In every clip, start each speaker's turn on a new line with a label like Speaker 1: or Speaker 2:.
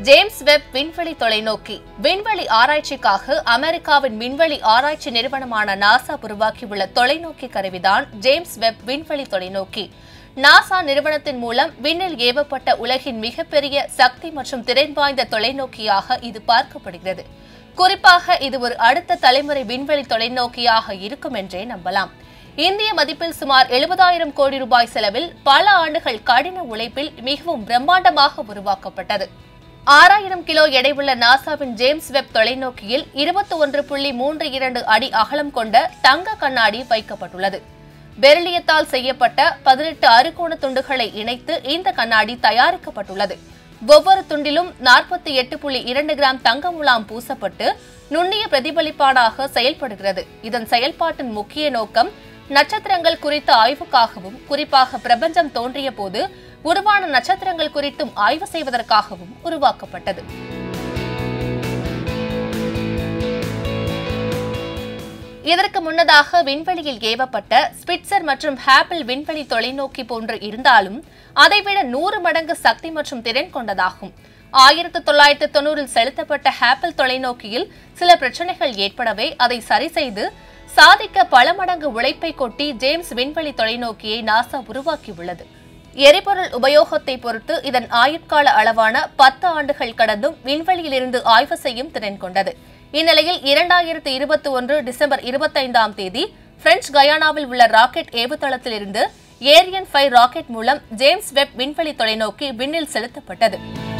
Speaker 1: James Webb விண்வெளி தொலைநோக்கி விண்வெளி ஆராய்ச்சிக்காக அமெரிக்காவின் விண்வெளி ஆராய்ச்சி நிறுவனமான நாசா உருவாக்கியுள்ள தொலைநோக்கி கருவிதான் ஜேம்ஸ் வெப் விண்வெளி தொலைநோக்கி நாசா நிறுவனத்தின் மூலம் விண்ணில் ஏவப்பட்ட உலகின் மிகப்பெரிய சக்தி மற்றும் திறன் வாய்ந்த தொலைநோக்கியாக இது பார்க்கப்படுகிறது குறிப்பாக இது ஒரு அடுத்த தலைமுறை விண்வெளி தொலைநோக்கியாக இருக்கும் என்றே நம்பலாம் இந்திய மதிப்பில் சுமார் எழுபதாயிரம் கோடி ரூபாய் செலவில் பல ஆண்டுகள் கடின உழைப்பில் மிகவும் பிரம்மாண்டமாக உருவாக்கப்பட்டது ஆறாயிரம் கிலோ எடையுள்ள நாசாவின் ஜேம்ஸ் வெப் தொலைநோக்கியில் இருபத்தி ஒன்று புள்ளி மூன்று இரண்டு அடி அகலம் கொண்ட தங்க கண்ணாடி வைக்கப்பட்டுள்ளது பெரிலியத்தால் செய்யப்பட்ட பதினெட்டு அறுகோண துண்டுகளை இணைத்து இந்த கண்ணாடி தயாரிக்கப்பட்டுள்ளது ஒவ்வொரு துண்டிலும் நாற்பத்தி எட்டு புள்ளி இரண்டு கிராம் தங்க முலாம் பூசப்பட்டு நுண்ணிய பிரதிபலிப்பானாக செயல்படுகிறது இதன் செயல்பாட்டின் முக்கிய நோக்கம் நட்சத்திரங்கள் குறித்த ஆய்வுக்காகவும் குறிப்பாக பிரபஞ்சம் தோன்றிய போது உருவான நட்சத்திரங்கள் குறித்தும் ஆய்வு செய்வதற்காகவும் உருவாக்கப்பட்டது இதற்கு முன்னதாக விண்வெளியில் ஏவப்பட்ட ஸ்பிட்சர் மற்றும் ஹாப்பிள் விண்வெளி தொலைநோக்கி போன்று இருந்தாலும் அதைவிட நூறு மடங்கு சக்தி மற்றும் திறன் கொண்டதாகும் ஆயிரத்து தொள்ளாயிரத்து தொண்ணூறில் செலுத்தப்பட்ட ஹாப்பிள் தொலைநோக்கியில் சில பிரச்சனைகள் ஏற்படவே அதை சரி செய்து சாதிக்க பல மடங்கு உழைப்பை கொட்டி ஜேம்ஸ் விண்வெளி தொலைநோக்கியை நாசா உருவாக்கியுள்ளது எரிபொருள் உபயோகத்தை பொறுத்து இதன் ஆயுட்கால அளவான பத்து ஆண்டுகள் கடந்தும் விண்வெளியிலிருந்து ஆய்வு செய்யும் திறன் கொண்டது இந்நிலையில் இரண்டாயிரத்து இருபத்தி ஒன்று டிசம்பர் இருபத்தைந்தாம் தேதி பிரெஞ்சு கயானாவில் உள்ள ராக்கெட் ஏவுதளத்திலிருந்து ஏரியன் ஃபைவ் ராக்கெட் மூலம் ஜேம்ஸ் வெப் விண்வெளி தொலைநோக்கி விண்ணில் செலுத்தப்பட்டது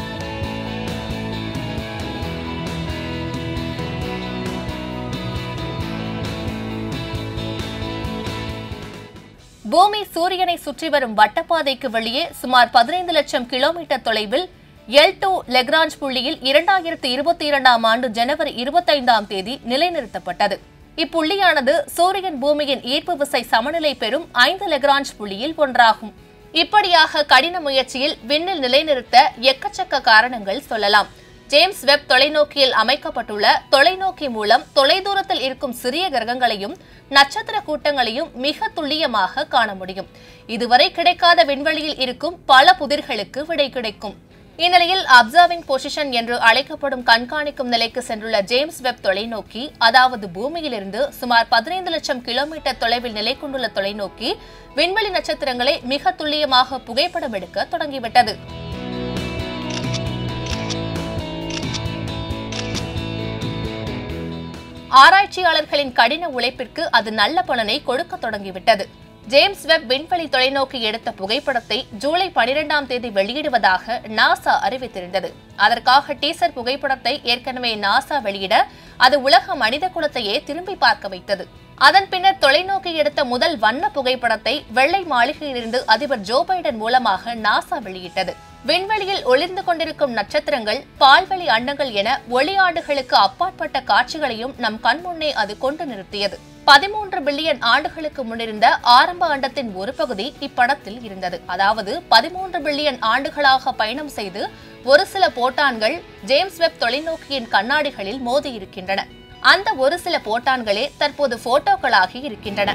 Speaker 1: பூமி சூரியனை சுற்றி வரும் வட்டப்பாதைக்கு வெளியே சுமார் பதினைந்து லட்சம் கிலோமீட்டர் தொலைவில் எல் டூ லெக்ராஞ்ச் புள்ளியில் இரண்டாயிரத்து இருபத்தி இரண்டாம் ஆண்டு ஜனவரி இருபத்தைந்தாம் தேதி நிலைநிறுத்தப்பட்டது இப்புள்ளியானது சூரியன் பூமியின் ஈர்ப்பு விசை சமநிலை பெறும் ஐந்து லெக்ராஞ்ச் புள்ளியில் ஒன்றாகும் இப்படியாக கடின முயற்சியில் விண்ணில் நிலைநிறுத்த எக்கச்சக்க காரணங்கள் சொல்லலாம் ஜேம்ஸ் வெப் தொலைநோக்கியில் அமைக்கப்பட்டுள்ள தொலைநோக்கி மூலம் தொலைதூரத்தில் இருக்கும் சிறிய கிரகங்களையும் நட்சத்திர கூட்டங்களையும் மிக துல்லியமாக காண முடியும் இதுவரை கிடைக்காத விண்வெளியில் இருக்கும் பல புதிர்களுக்கு விடை கிடைக்கும் இந்நிலையில் அப்சர்விங் பொசிஷன் என்று அழைக்கப்படும் கண்காணிக்கும் நிலைக்கு சென்றுள்ள ஜேம்ஸ் வெப் தொலைநோக்கி அதாவது பூமியிலிருந்து சுமார் பதினைந்து லட்சம் கிலோமீட்டர் தொலைவில் நிலை கொண்டுள்ள தொலைநோக்கி விண்வெளி நட்சத்திரங்களை மிக துல்லியமாக புகைப்படம் எடுக்க தொடங்கிவிட்டது ஆராய்ச்சியாளர்களின் கடின உழைப்பிற்கு அது நல்ல பலனை கொடுக்க தொடங்கிவிட்டது ஜேம்ஸ் வெப் விண்வெளி தொலைநோக்கி எடுத்த புகைப்படத்தை ஜூலை பனிரெண்டாம் தேதி வெளியிடுவதாக நாசா அறிவித்திருந்தது அதற்காக டீசர் புகைப்படத்தை ஏற்கனவே நாசா வெளியிட அது உலக மனித குலத்தையே திரும்பி பார்க்க வைத்தது அதன் பின்னர் தொலைநோக்கி எடுத்த முதல் வண்ண புகைப்படத்தை வெள்ளை மாளிகையிலிருந்து அதிபர் ஜோ பைடன் மூலமாக நாசா வெளியிட்டது விண்வெளியில் ஒளிர்ந்து கொண்டிருக்கும் நட்சத்திரங்கள் பால்வெளி அண்டங்கள் என ஒளியாண்டுகளுக்கு அப்பாற்பட்ட காட்சிகளையும் நம் கண்முன்னே அது கொண்டு நிறுத்தியது பதிமூன்று பில்லியன் ஆண்டுகளுக்கு முன்னிருந்த ஆரம்ப அண்டத்தின் ஒரு பகுதி இப்படத்தில் இருந்தது அதாவது பதிமூன்று பில்லியன் ஆண்டுகளாக பயணம் செய்து ஒரு சில போட்டான்கள் ஜேம்ஸ் வெப் தொலைநோக்கியின் கண்ணாடிகளில் மோதியிருக்கின்றன அந்த ஒரு சில போட்டான்களே தற்போது போட்டோக்களாகி இருக்கின்றன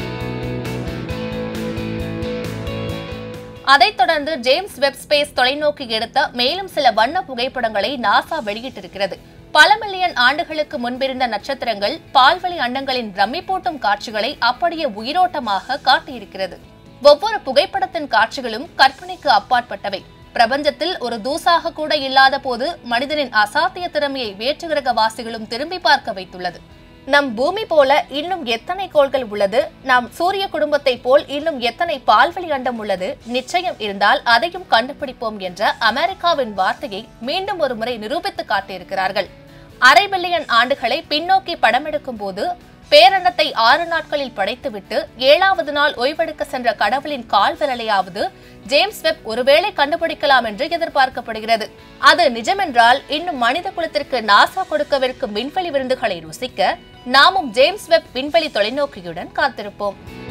Speaker 1: அதைத் தொடர்ந்து ஜேம்ஸ் வெப் ஸ்பேஸ் தொலைநோக்கி எடுத்த மேலும் சில வண்ண புகைப்படங்களை நாசா வெளியிட்டிருக்கிறது பல மில்லியன் ஆண்டுகளுக்கு முன்பிருந்த நட்சத்திரங்கள் பால்வெளி அண்டங்களின் பிரமிப்பூட்டும் காட்சிகளை அப்படியே உயிரோட்டமாக காட்டியிருக்கிறது ஒவ்வொரு புகைப்படத்தின் காட்சிகளும் கற்பனைக்கு அப்பாற்பட்டவை பிரபஞ்சத்தில் ஒரு தூசாக கூட இல்லாத போது மனிதனின் அசாத்திய திறமையை வேற்றுகிரக வாசிகளும் திரும்பி பார்க்க வைத்துள்ளது நம் பூமி போல இன்னும் எத்தனை கோள்கள் உள்ளது நாம் சூரிய குடும்பத்தை போல் இன்னும் எத்தனை பால்வெளி அண்டம் உள்ளது நிச்சயம் இருந்தால் அதையும் கண்டுபிடிப்போம் என்ற அமெரிக்காவின் வார்த்தையை மீண்டும் ஒரு முறை நிரூபித்து காட்டியிருக்கிறார்கள் அரை பில்லியன் ஆண்டுகளை பின்னோக்கி படமெடுக்கும் போது பேரண்டத்தை ஆறு நாட்களில் படைத்துவிட்டு ஏழாவது நாள் ஓய்வெடுக்க சென்ற கடவுளின் கால் விரலையாவது ஜேம்ஸ் வெப் ஒருவேளை கண்டுபிடிக்கலாம் என்று எதிர்பார்க்கப்படுகிறது அது நிஜமென்றால் இன்னும் மனித குலத்திற்கு நாசா கொடுக்கவிருக்கும் விண்வெளி விருந்துகளை ருசிக்க நாமும் ஜேம்ஸ் வெப் விண்வெளி தொலைநோக்கியுடன் காத்திருப்போம்